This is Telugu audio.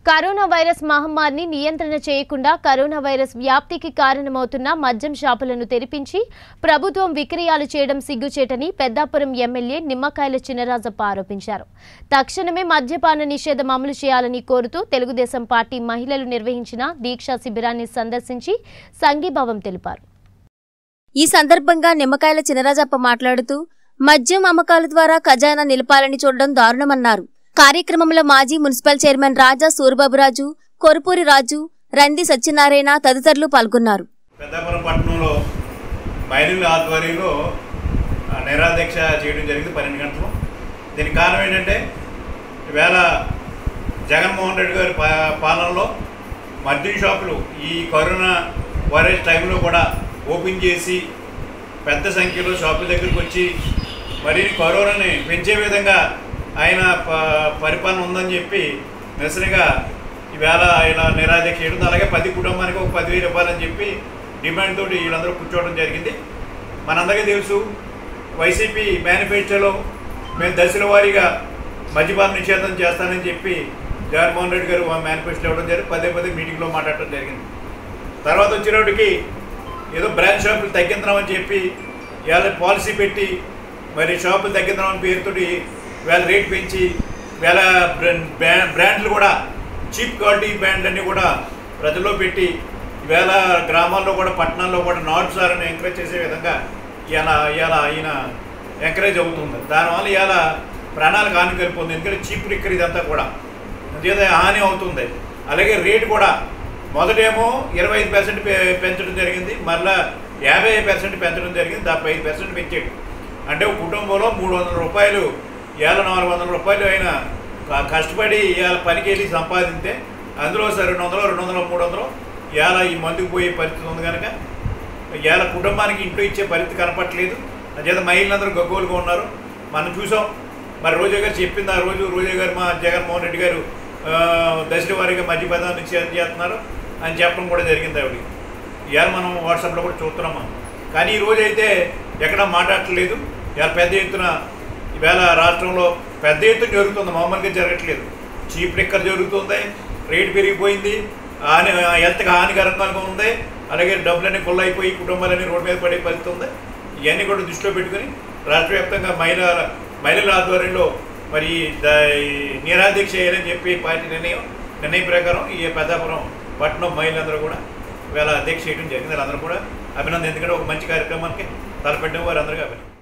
కరోనా వైరస్ మహమ్మారిని నియంత్రణ చేయకుండా కరోనా వైరస్ వ్యాప్తికి కారణమవుతున్న మద్యం షాపులను తెరిపించి ప్రభుత్వం విక్రయాలు చేయడం సిగ్గుచేటని పెద్దాపురం ఎమ్మెల్యే నిమ్మకాయల చినరాజప్ప ఆరోపించారు తక్షణమే మద్యపాన నిషేధం అమలు చేయాలని కోరుతూ తెలుగుదేశం పార్టీ మహిళలు నిర్వహించిన దీక్షా శిబిరాన్ని సందర్శించి సంఘీభావం తెలిపారు ఈ సందర్భంగా నిమ్మకాయల చినరాజప్ప మాట్లాడుతూ మద్యం అమ్మకాల ద్వారా ఖజానా నిలపాలని చూడడం దారుణమన్నారు కార్యక్రమంలో మాజీ మున్సిపల్ చైర్మన్ రాజా సూరిబాబురాజు కొరుపూరి రాజు రంది సత్యనారాయణ తదితరులు పాల్గొన్నారు పెద్దాపురం పట్టణంలో మహిళల ఆధ్వర్యంలో ఆ, నిరాదీక్ష చేయడం జరిగింది పన్నెండు గంటలు దీనికి కారణం ఏంటంటే ఈవేళ జగన్మోహన్ రెడ్డి గారి పా- పాలనలో మద్యం షాపులు ఈ కరోనా వైరస్ టైంలో కూడా ఓపెన్ చేసి పెద్ద సంఖ్యలో షాపుల దగ్గరికి వచ్చి మరి కరోనాని పెంచే విధంగా ఆయన ప- పరిపాలన ఉందని చెప్పి నిరసనగా ఈవేళ ఇలా నిరాదీక్ష చేయడం అలాగే పది కుటుంబానికి ఒక పదివేలు ఇవ్వాలని చెప్పి డిమాండ్ తోటి వీళ్ళందరూ కూర్చోవడం జరిగింది మనందరికీ తెలుసు వైసీపీ మేనిఫెస్టోలో మేము దశల వారీగా మద్యపాన నిషేధం చేస్తానని చెప్పి జగన్మోహన్ రెడ్డి గారు మేనిఫెస్టో ఇవ్వడం జరిగింది పదే పదే మీటింగ్లో మాట్లాడటం జరిగింది తర్వాత వచ్చేటప్పటికి ఏదో బ్రాండ్ షాపులు తగ్గించమని చెప్పి ఇవాళ పాలసీ పెట్టి మరి షాపులు తగ్గించమని పేరుతోటి వేళ రేట్ పెంచి వేళ బ్రా- బ్రాండ్లు కూడా చీప్ క్వాలిటీ బ్రాండ్ అన్నీ కూడా ప్రజల్లో పెట్టి ఈవేళ గ్రామాల్లో కూడా పట్టణాల్లో కూడా నార్త్ సార్ని ఎంకరేజ్ చేసే విధంగా ఇవాళ ఇవాళ ఆయన ఎంకరేజ్ అవుతుంది దానివల్ల ఇవాళ ప్రాణాలకు హాని కలిపోతుంది ఎందుకంటే చీప్ లిక్కర్ ఇదంతా కూడా ఏదో హాని అవుతుంది అలాగే రేటు కూడా మొదటేమో ఇరవై ఐదు పర్సెంట్ పెంచడం జరిగింది మళ్ళా యాభై పర్సెంట్ పెంచడం జరిగింది డెబ్బై ఐదు పర్సెంట్ పెంచాడు అంటే ఒక కుటుంబంలో మూడు వందల రూపాయలు ఇవాళ నాలుగు వందల రూపాయలు అయినా క- కష్టపడి ఇవాళ పనికి వెళ్ళి సంపాదింటే అందులో సరే రెండు వందలు రెండు వందలు మూడు వందలు ఇవాళ ఈ మందుకు పోయే పరిస్థితి ఉంది కనుక ఇవాళ కుటుంబానికి ఇంట్లో ఇచ్చే పరిస్థితి కనపట్లేదు అంచేత మహిళలందరూ గగ్గోలుగా ఉన్నారు మనం చూసాం మరి రోజా గారు చెప్పింది ఆ రోజు రోజా గారు మా జగన్మోహన్ రెడ్డి గారు ఆ, దశల వారీగా మధ్యపదాన్ని నిషేధం చేస్తున్నారు అని చెప్పడం కూడా జరిగింది ఆవిడ ఇవాళ మనం వాట్సాప్లో కూడా చూస్తున్నాం మనం కానీ ఈ రోజు అయితే ఎక్కడ మాట్లాడట్లేదు ఇవాళ పెద్ద ఎత్తున ఈవేళ రాష్ట్రంలో పెద్ద ఎత్తున జరుగుతుంది మామూలుగా జరగట్లేదు చీప్ లిక్కర్ జరుగుతుంది రేటు పెరిగిపోయింది హాని హెల్త్కి హానికరంగా ఉంది అలాగే డబ్బులన్నీ అయిపోయి కుటుంబాలన్నీ రోడ్డు మీద పడే పరిస్థితి ఉంది ఇవన్నీ కూడా దృష్టిలో పెట్టుకుని రాష్ట్ర వ్యాప్తంగా మహిళల మహిళల ఆధ్వర్యంలో మరి ద- ఈ నిరాదీక్ష చేయాలని చెప్పి పార్టీ నిర్ణయం నిర్ణయం ప్రకారం ఈ పెద్దాపురం పట్టణం మహిళలందరూ కూడా ఇవాళ దీక్ష చేయడం జరిగింది వాళ్ళందరూ కూడా అభినందన ఎందుకంటే ఒక మంచి కార్యక్రమానికి తలపెట్టిన వారు అందరికీ అభినందన